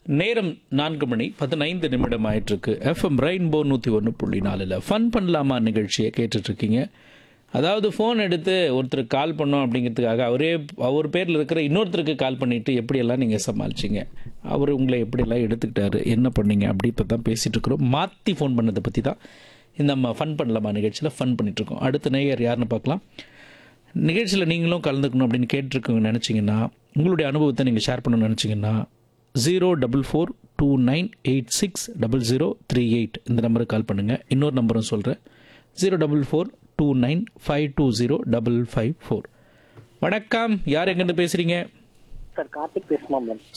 நேரம் நான்கு மணி பதினைந்து நிமிடம் ஆயிட்டிருக்கு எஃப்எம் ரெயின்போ நூற்றி ஒன்று புள்ளி நாலில் ஃபன் பண்ணலாமா நிகழ்ச்சியை கேட்டுட்ருக்கீங்க அதாவது ஃபோன் எடுத்து ஒருத்தருக்கு கால் பண்ணோம் அப்படிங்கிறதுக்காக அவரே அவர் பேரில் இருக்கிற இன்னொருத்தருக்கு கால் பண்ணிவிட்டு எப்படியெல்லாம் நீங்கள் சமாளிச்சிங்க அவர் உங்களை எப்படியெல்லாம் எடுத்துக்கிட்டாரு என்ன பண்ணீங்க அப்படி இப்போ தான் பேசிகிட்டு இருக்கிறோம் மாற்றி ஃபோன் பண்ணதை பற்றி தான் இந்த நம்ம ஃபன் பண்ணலாமா நிகழ்ச்சியில் ஃபன் பண்ணிகிட்ருக்கோம் அடுத்த நேயர் யாருன்னு பார்க்கலாம் நிகழ்ச்சியில் நீங்களும் கலந்துக்கணும் அப்படின்னு கேட்டிருக்கோங்க நினச்சிங்கன்னா உங்களுடைய அனுபவத்தை நீங்கள் ஷேர் பண்ணணும்னு நினச்சிங்கன்னா zero double four two nine eight six double zero three eight இந்த நம்பருக்கு கால் பண்ணுங்கள் இன்னொரு நம்பரும் சொல்கிறேன் zero double four two nine five two zero double five four வணக்கம் யார் எங்கேருந்து பேசுகிறீங்க சார் கார்த்திக் பேசுமா மேம்